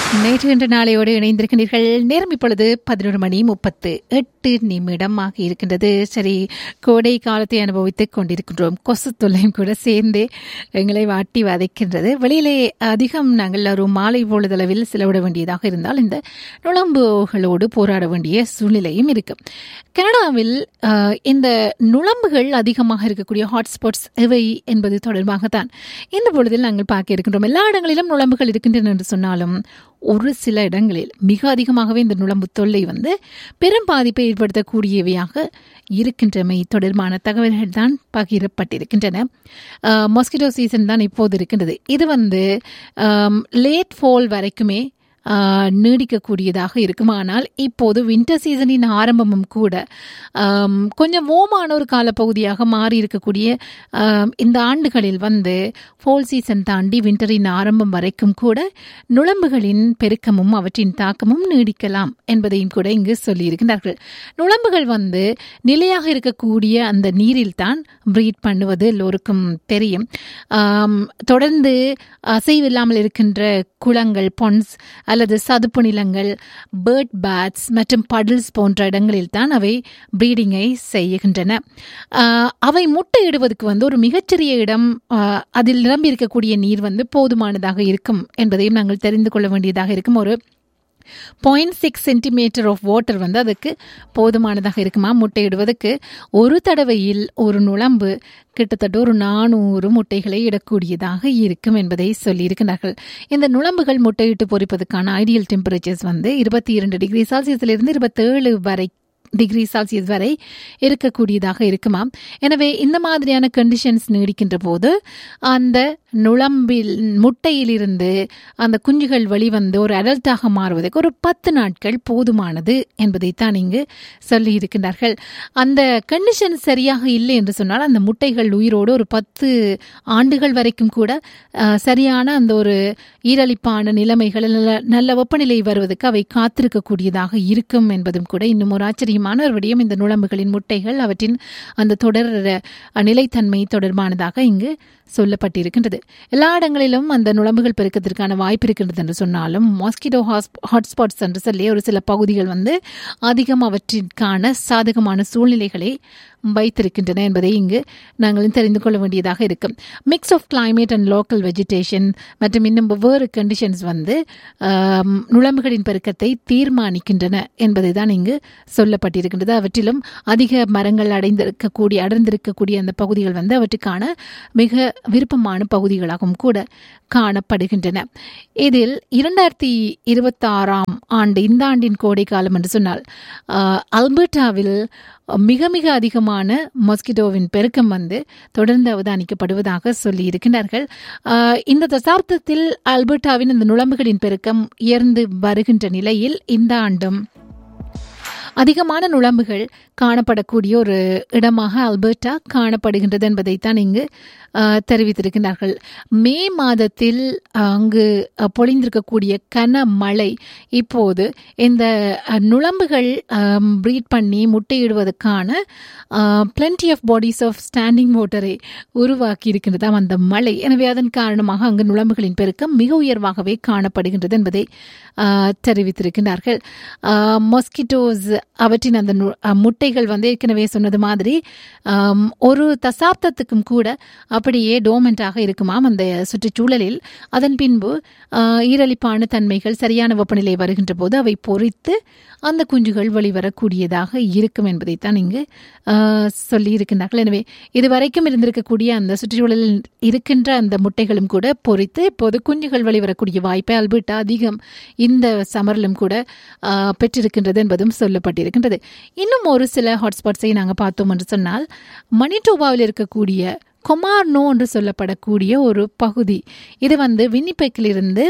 நேற்று இன்று நாளையோடு இணைந்திருக்கிறீர்கள் நேரம் இப்பொழுது பதினொரு மணி முப்பத்து எட்டு நிமிடமாக இருக்கின்றது சரி கோடை காலத்தை அனுபவித்துக் கொண்டிருக்கின்றோம் கொசு தொல்லையும் கூட சேர்ந்து எங்களை வாட்டி வதைக்கின்றது வெளியிலே அதிகம் நாங்கள் ஒரு மாலை பொழுதளவில் செலவிட வேண்டியதாக இருந்தால் இந்த நுழம்புகளோடு போராட வேண்டிய சூழ்நிலையும் இருக்கு கனடாவில் அஹ், இந்த நுழம்புகள் அதிகமாக இருக்கக்கூடிய ஹாட்ஸ்பாட்ஸ் எவை என்பது தொடர்பாகத்தான் இந்த பொழுதில் நாங்கள் பார்க்க இருக்கின்றோம் எல்லா இடங்களிலும் நுழம்புகள் இருக்கின்றன என்று சொன்னாலும் ஒரு சில இடங்களில் மிக அதிகமாகவே இந்த நுழம்பு தொல்லை வந்து பெரும் பாதிப்பை ஏற்படுத்தக்கூடியவையாக இருக்கின்றமை தொடர்பான தகவல்கள் தான் பகிரப்பட்டிருக்கின்றன மொஸ்கிட்டோ சீசன் தான் இப்போது இருக்கின்றது இது வந்து லேட் ஃபால் வரைக்குமே ஆஹ், நீடிக்கக்கூடியதாக இருக்குமானால் இப்போது வின்டர் சீசனின் ஆரம்பமும் கூட ஆம், கொஞ்சம் ஓமான ஒரு காலப்பகுதியாக மாறி இருக்கக்கூடிய ஆம், இந்த ஆண்டுகளில் வந்து ஃபோல் சீசன் தாண்டி வின்டரின் ஆரம்பம் வரைக்கும் கூட நுழம்புகளின் பெருக்கமும் அவற்றின் தாக்கமும் நீடிக்கலாம் என்பதையும் கூட இங்கு சொல்லியிருக்கிறார்கள் நுழம்புகள் வந்து நிலையாக இருக்கக்கூடிய அந்த நீரில் தான் ப்ரீட் பண்ணுவது எல்லோருக்கும் தெரியும் ஆம், தொடர்ந்து அசைவில்லாமல் இருக்கின்ற குளங்கள் பொன்ஸ் அல்லது சதுப்பு நிலங்கள் பேர்ட் பேட்ஸ் மற்றும் படில்ஸ் போன்ற இடங்களில் தான் அவை ப்ரீடிங்கை செய்கின்றன ஆஹ், அவை முட்டையிடுவதற்கு வந்து ஒரு மிகச்சிறிய இடம் ஆஹ், அதில் நிரம்பி இருக்கக்கூடிய நீர் வந்து போதுமானதாக இருக்கும் என்பதையும் நாங்கள் தெரிந்து கொள்ள வேண்டியதாக இருக்கும் ஒரு point six centimetre of water வந்து அதுக்கு போதுமானதாக இருக்குமா முட்டையிடுவதற்கு ஒரு தடவையில் ஒரு நுழம்பு கிட்டத்தட்ட ஒரு நானூறு முட்டைகளை இடக்கூடியதாக இருக்கும் என்பதை சொல்லியிருக்கிறார்கள் இந்த நுழம்புகள் முட்டையிட்டு பொரிப்பதற்கான ஐடியல் டெம்பரேச்சர்ஸ் வந்து இருபத்தி இரண்டு டிகிரி செல்சியஸிலிருந்து இருபத்தேழு வரை டிகிரி செல்சியஸ் வரை இருக்கக்கூடியதாக இருக்குமாம் எனவே இந்த மாதிரியான கண்டிஷன்ஸ் நீடிக்கின்ற போது அந்த நுழம்பில் முட்டையிலிருந்து அந்த குஞ்சுகள் வெளிவந்து ஒரு அடல்ட்டாக மாறுவதற்கு ஒரு பத்து நாட்கள் போதுமானது என்பதைத்தான் இங்கு சொல்லி இருக்கின்றார்கள் அந்த கண்டிஷன் சரியாக இல்லை என்று சொன்னால் அந்த முட்டைகள் உயிரோடு ஒரு பத்து ஆண்டுகள் வரைக்கும் கூட அஹ், சரியான அந்த ஒரு ஈரலிப்பான நிலைமைகள் நல்ல நல்ல வெப்பநிலை வருவதற்கு அவை காத்திருக்கக்கூடியதாக இருக்கும் என்பதும் கூட இன்னும் ஒரு ஆச்சரியமான ஒரு விடயம் இந்த நுழம்புகளின் முட்டைகள் அவற்றின் அந்த தொடர் அஹ், நிலைத்தன்மை தொடர்பானதாக இங்கு சொல்லப்பட்டிருக்கின்றது எல்லா இடங்களிலும் அந்த நுழம்புகள் பெருக்கத்திற்கான வாய்ப்பு இருக்கின்றது என்று சொன்னாலும் மாஸ்கிட்டோ ஹாட்ஸ்பாட்ஸ் என்று சொல்லி ஒரு சில பகுதிகள் வந்து அதிகம் அவற்றிற்கான சாதகமான சூழ்நிலைகளை வைத்திருக்கின்றன என்பதை இங்கு நாங்கள் தெரிந்து கொள்ள வேண்டியதாக இருக்கும் mix of climate and local vegetation மற்றும் இன்னும் வெவ்வேறு கண்டிஷன்ஸ் வந்து ஆம், நுழம்புகளின் பெருக்கத்தை தீர்மானிக்கின்றன என்பதை தான் இங்கு சொல்லப்பட்டிருக்கின்றது அவற்றிலும் அதிக மரங்கள் அடைந்திருக்கக்கூடிய அடர்ந்திருக்கக்கூடிய அந்த பகுதிகள் வந்து அவற்றுக்கான மிக விருப்பமான பகுதிகளாகவும் கூட காணப்படுகின்றன இதில் இரண்டாயிரத்தி இருபத்தாறாம் ஆண்டு இந்த ஆண்டின் கோடை காலம் என்று சொன்னால் ஆஹ், அல்பர்டாவில் மிக மிக அதிகமான மொஸ்கிட்டோவின் பெருக்கம் வந்து தொடர்ந்து அவதானிக்கப்படுவதாக சொல்லி இருக்கின்றார்கள் ஆஹ், இந்த தசாப்தத்தில் அல்பர்டாவின் இந்த நுழம்புகளின் பெருக்கம் உயர்ந்து வருகின்ற நிலையில் இந்த ஆண்டும் அதிகமான நுழம்புகள் காணப்படக்கூடிய ஒரு இடமாக அல்பர்டா காணப்படுகின்றது என்பதைத்தான் இங்கு ஆஹ், தெரிவித்திருக்கிறார்கள் மே மாதத்தில் அங்கு அஹ், பொழிந்திருக்கக்கூடிய கன மழை இப்போது இந்த அஹ், நுழம்புகள் ப்ரீட் பண்ணி முட்டையிடுவதற்கான plenty of bodies of standing வாட்டரை உருவாக்கி இருக்கின்றதாம் அந்த மழை எனவே அதன் காரணமாக அங்கு நுழம்புகளின் பெருக்கம் மிக உயர்வாகவே காணப்படுகின்றது என்பதை ஆஹ், தெரிவித்திருக்கிறார்கள் மொஸ்கிட்டோஸ் அவற்றின் அந்த நு- அஹ், முட்டைகள் வந்து ஏற்கனவே சொன்னது மாதிரி ஆம், ஒரு தசாப்தத்துக்கும் கூட அப்படியே டோமெண்டாக இருக்குமாம் அந்த சுற்றுச்சூழலில் அதன் பின்பு ஆஹ், ஈரலிப்பான தன்மைகள் சரியான வெப்பநிலை வருகின்ற போது அவை பொறித்து அந்த குஞ்சுகள் வெளிவரக்கூடியதாக இருக்கும் என்பதைத்தான் இங்கு ஆஹ், சொல்லி இருக்கின்றார்கள் எனவே இதுவரைக்கும் இருந்திருக்கக்கூடிய அந்த சுற்றுச்சூழலில் இருக்கின்ற அந்த முட்டைகளும் கூட பொறித்து இப்போது குஞ்சுகள் வெளிவரக்கூடிய வாய்ப்பை அல்பர்டா அதிகம் இந்த சமரிலும் கூட ஆஹ், பெற்றிருக்கின்றது என்பதும் சொல்லப்பட்டிருக்கின்றது இன்னும் ஒரு சில ஹாட்ஸ்பாட்ஸை நாங்கள் பார்த்தோம் என்று சொன்னால் மணிட்டோபாவில் இருக்கக்கூடிய கொமார்னோ என்று சொல்லப்படக்கூடிய ஒரு பகுதி இது வந்து வின்னிபெக்கிலிருந்து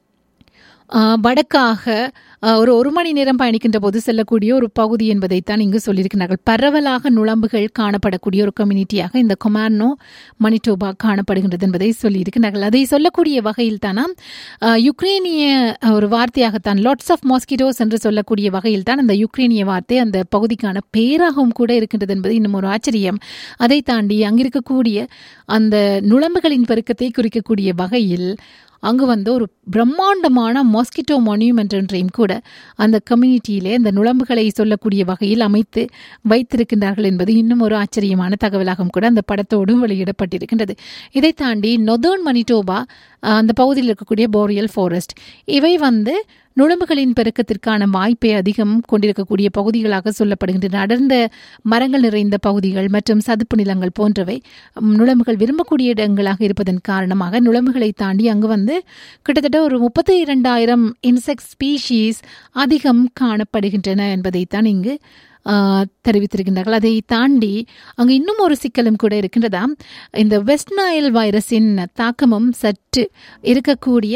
ஆஹ், வடக்காக ஆஹ், ஒரு ஒரு மணி நேரம் பயணிக்கின்ற போது செல்லக்கூடிய ஒரு பகுதி என்பதைத்தான் இங்கு சொல்லியிருக்கிறார்கள் பரவலாக நுழம்புகள் காணப்படக்கூடிய ஒரு கம்யூனிட்டியாக இந்த கொமார்னோ மணிட்டோபா காணப்படுகின்றது என்பதை சொல்லியிருக்கிறார்கள் அதை சொல்லக்கூடிய வகையில் தானாம் ஆஹ், யுக்ரேனிய ஒரு வார்த்தையாகத்தான் லாட்ஸ் ஆஃப் மாஸ்கிட்டோஸ் என்று சொல்லக்கூடிய வகையில் தான் அந்த யுக்ரேனிய வார்த்தை அந்த பகுதிக்கான பேராகவும் கூட இருக்கின்றது என்பது இன்னும் ஒரு ஆச்சரியம் அதை தாண்டி அங்கிருக்கக்கூடிய அந்த நுழம்புகளின் பெருக்கத்தை குறிக்கக்கூடிய வகையில் அங்கு வந்து ஒரு பிரம்மாண்டமான மாஸ்கிட்டோ மான்யூமெண்ட் என்றையும் கூட அந்த கம்யூனிட்டியிலே அந்த நுழம்புகளை சொல்லக்கூடிய வகையில் அமைத்து வைத்திருக்கின்றார்கள் என்பது இன்னும் ஒரு ஆச்சரியமான தகவலாகவும் கூட அந்த படத்தோடும் வெளியிடப்பட்டிருக்கின்றது இதை தாண்டி நொதர்ன் மணிட்டோபா அஹ், அந்த பகுதியில் இருக்கக்கூடிய போரியல் ஃபாரஸ்ட் இவை வந்து நுழம்புகளின் பெருக்கத்திற்கான வாய்ப்பை அதிகம் கொண்டிருக்கக்கூடிய பகுதிகளாக சொல்லப்படுகின்றன அடர்ந்த மரங்கள் நிறைந்த பகுதிகள் மற்றும் சதுப்பு நிலங்கள் போன்றவை ம், நுழம்புகள் விரும்பக்கூடிய இடங்களாக இருப்பதன் காரணமாக நுழம்புகளை தாண்டி அங்கு வந்து கிட்டத்தட்ட ஒரு முப்பத்தி இரண்டாயிரம் இன்செக்ட் ஸ்பீஷீஸ் அதிகம் காணப்படுகின்றன என்பதைத்தான் இங்கு ஆ, தெரிவித்திருக்கின்றார்கள் அதை தாண்டி அங்கு இன்னும் ஒரு சிக்கலும் கூட இருக்கின்றதாம் இந்த வெஸ்ட் நைல் வைரஸின் தாக்கமும் சற்று இருக்கக்கூடிய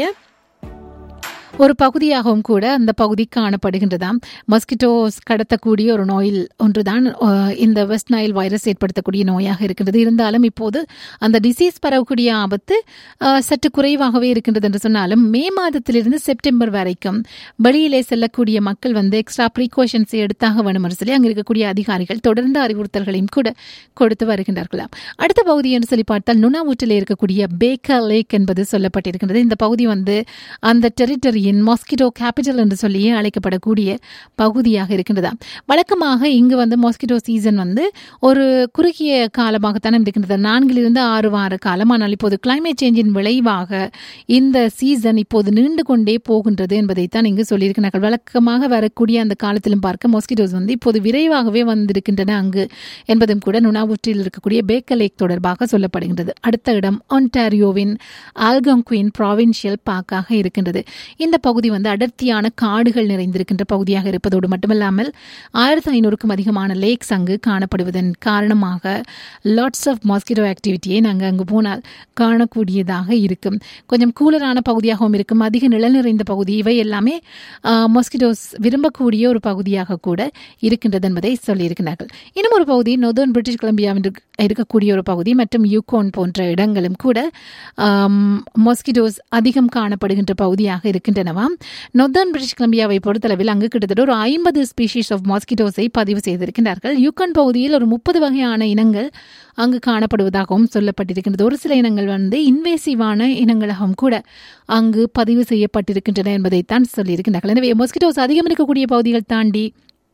ஒரு பகுதியாகவும் கூட அந்த பகுதி காணப்படுகின்றதாம் மஸ்கிட்டோஸ் கடத்தக்கூடிய ஒரு நோயில் ஒன்றுதான் அஹ், இந்த வெஸ்ட் நைல் வைரஸ் ஏற்படுத்தக்கூடிய நோயாக இருக்கின்றது இருந்தாலும் இப்போது அந்த டிசீஸ் பரவக்கூடிய ஆபத்து அஹ், சற்று குறைவாகவே இருக்கின்றது என்று சொன்னாலும் மே மாதத்திலிருந்து செப்டம்பர் வரைக்கும் வெளியிலே செல்லக்கூடிய மக்கள் வந்து எக்ஸ்ட்ரா ப்ரீகாஷன்ஸ் எடுத்தாக வேணும் என்று சொல்லி அங்கு இருக்கக்கூடிய அதிகாரிகள் தொடர்ந்து அறிவுறுத்தல்களையும் கூட கொடுத்து வருகின்றார்களாம் அடுத்த பகுதி என்று சொல்லி பார்த்தால் நுணாவூற்றில் இருக்கக்கூடிய பேக்கர் லேக் என்பது சொல்லப்பட்டிருக்கின்றது இந்த பகுதி வந்து அந்த டெரிட்டரியின் மாஸ்கிட்டோ கேபிட்டல் என்று சொல்லி அழைக்கப்படக்கூடிய பகுதியாக இருக்கின்றதாம் வழக்கமாக இங்கு வந்து மாஸ்கிட்டோ சீசன் வந்து ஒரு குறுகிய காலமாகத்தான் இருக்கின்றது நான்கிலிருந்து ஆறு வார காலம் ஆனால் இப்போது கிளைமேட் சேஞ்சின் விளைவாக இந்த சீசன் இப்போது நீண்டு கொண்டே போகின்றது என்பதைத்தான் இங்கு சொல்லியிருக்கிறார்கள் வழக்கமாக வரக்கூடிய அந்த காலத்திலும் பார்க்க மொஸ்கிட்டோஸ் வந்து இப்போது விரைவாகவே வந்திருக்கின்றன அங்கு என்பதும் கூட நுணாவூற்றில் இருக்கக்கூடிய பேக்கர் லேக் தொடர்பாக சொல்லப்படுகின்றது அடுத்த இடம் ஒன்டாரியோவின் ஆல்கங்குயின் ப்ராவின்ஷியல் பார்க்காக இருக்கின்றது இந்த பகுதி வந்து அடர்த்தியான காடுகள் நிறைந்திருக்கின்ற பகுதியாக இருப்பதோடு மட்டுமல்லாமல் ஆயிரத்தி ஐநூறுக்கும் அதிகமான லேக்ஸ் அங்கு காணப்படுவதன் காரணமாக லாட்ஸ் ஆஃப் மாஸ்கிட்டோ ஆக்டிவிட்டியை நாங்கள் அங்கு போனால் காணக்கூடியதாக இருக்கும் கொஞ்சம் கூலரான பகுதியாகவும் இருக்கும் அதிக நிழல் நிறைந்த பகுதி இவை எல்லாமே மாஸ்கிட்டோஸ் விரும்பக்கூடிய ஒரு பகுதியாக கூட இருக்கின்றது என்பதை சொல்லியிருக்கிறார்கள் இன்னும் ஒரு பகுதி நொதர்ன் பிரிட்டிஷ் கொலம்பியாவில் இருக்க- இருக்கக்கூடிய ஒரு பகுதி மற்றும் யூகோன் போன்ற இடங்களும் கூட மாஸ்கிட்டோஸ் அதிகம் காணப்படுகின்ற பகுதியாக இருக்கின்றனவாம் நொதர்ன் பிரிட்டிஷ் கொலம்பியாவை பொறுத்தளவில் அங்கு கிட்டத்தட்ட ஒரு ஐம்பது ஸ்பீஷீஸ் ஆஃப் மாஸ்கிட்டோஸை பதிவு செய்திருக்கிறார்கள் யூகான் பகுதியில் ஒரு முப்பது வகையான இனங்கள் அங்கு காணப்படுவதாகவும் சொல்லப்பட்டிருக்கின்றது ஒரு சில இனங்கள் வந்து இன்வேசிவான இனங்களாகவும் கூட அங்கு பதிவு செய்யப்பட்டிருக்கின்றன என்பதைத்தான் சொல்லியிருக்கிறார்கள் எனவே மொஸ்கிட்டோஸ் அதிகம் இருக்கக்கூடிய பகுதிகள் தாண்டி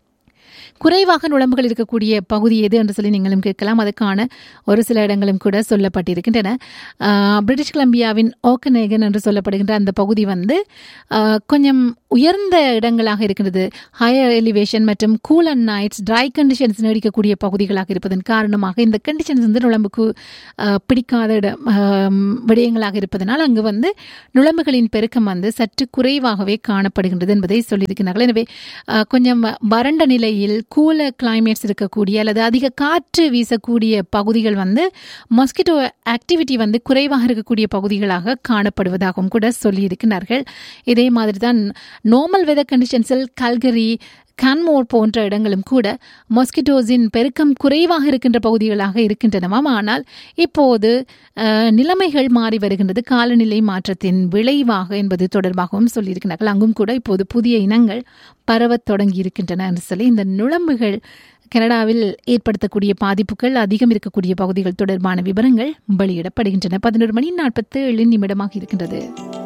குறைவாக நுழம்புகள் இருக்கக்கூடிய பகுதி எது என்று சொல்லி நீங்களும் கேட்கலாம் அதுக்கான ஒரு சில இடங்களும் கூட சொல்லப்பட்டிருக்கின்றன ஆஹ், பிரிட்டிஷ் கொலம்பியாவின் ஓக்கனேகன் என்று சொல்லப்படுகின்ற அந்த பகுதி வந்து ஆஹ், கொஞ்சம் உயர்ந்த இடங்களாக இருக்கின்றது ஹையர் எலிவேஷன் மற்றும் cool and nights dry conditions நீடிக்கக்கூடிய பகுதிகளாக இருப்பதன் காரணமாக இந்த கண்டிஷன்ஸ் வந்து நுழம்புக்கு ஆஹ், பிடிக்காத இடம் ஆம், விடயங்களாக இருப்பதனால் அங்கு வந்து நுழம்புகளின் பெருக்கம் வந்து சற்று குறைவாகவே காணப்படுகின்றது என்பதை சொல்லியிருக்கிறார்கள் எனவே ஆஹ், கொஞ்சம் வறண்ட நிலையில் கூல கிளைமேட்ஸ் இருக்கக்கூடிய அல்லது அதிக காற்று வீசக்கூடிய பகுதிகள் வந்து மஸ்கிட்டோ ஆக்டிவிட்டி வந்து குறைவாக இருக்கக்கூடிய பகுதிகளாக காணப்படுவதாகவும் கூட சொல்லியிருக்கிறார்கள் இதே மாதிரி தான் நார்மல் வெதர் கண்டிஷன்ஸில் கல்கரி கன்மோர் போன்ற இடங்களும் கூட மொஸ்கிட்டோஸின் பெருக்கம் குறைவாக இருக்கின்ற பகுதிகளாக இருக்கின்றனவாம் ஆனால் இப்போது அஹ், நிலைமைகள் மாறி வருகின்றது காலநிலை மாற்றத்தின் விளைவாக என்பது தொடர்பாகவும் சொல்லியிருக்கிறார்கள் அங்கும் கூட இப்போது புதிய இனங்கள் பரவத் தொடங்கி இருக்கின்றன என்று சொல்லி இந்த நுழம்புகள் கனடாவில் ஏற்படுத்தக்கூடிய பாதிப்புகள் அதிகம் இருக்கக்கூடிய பகுதிகள் தொடர்பான விவரங்கள் வெளியிடப்படுகின்றன பதினோரு மணி நாற்பத்து ஏழு நிமிடமாக இருக்கின்றது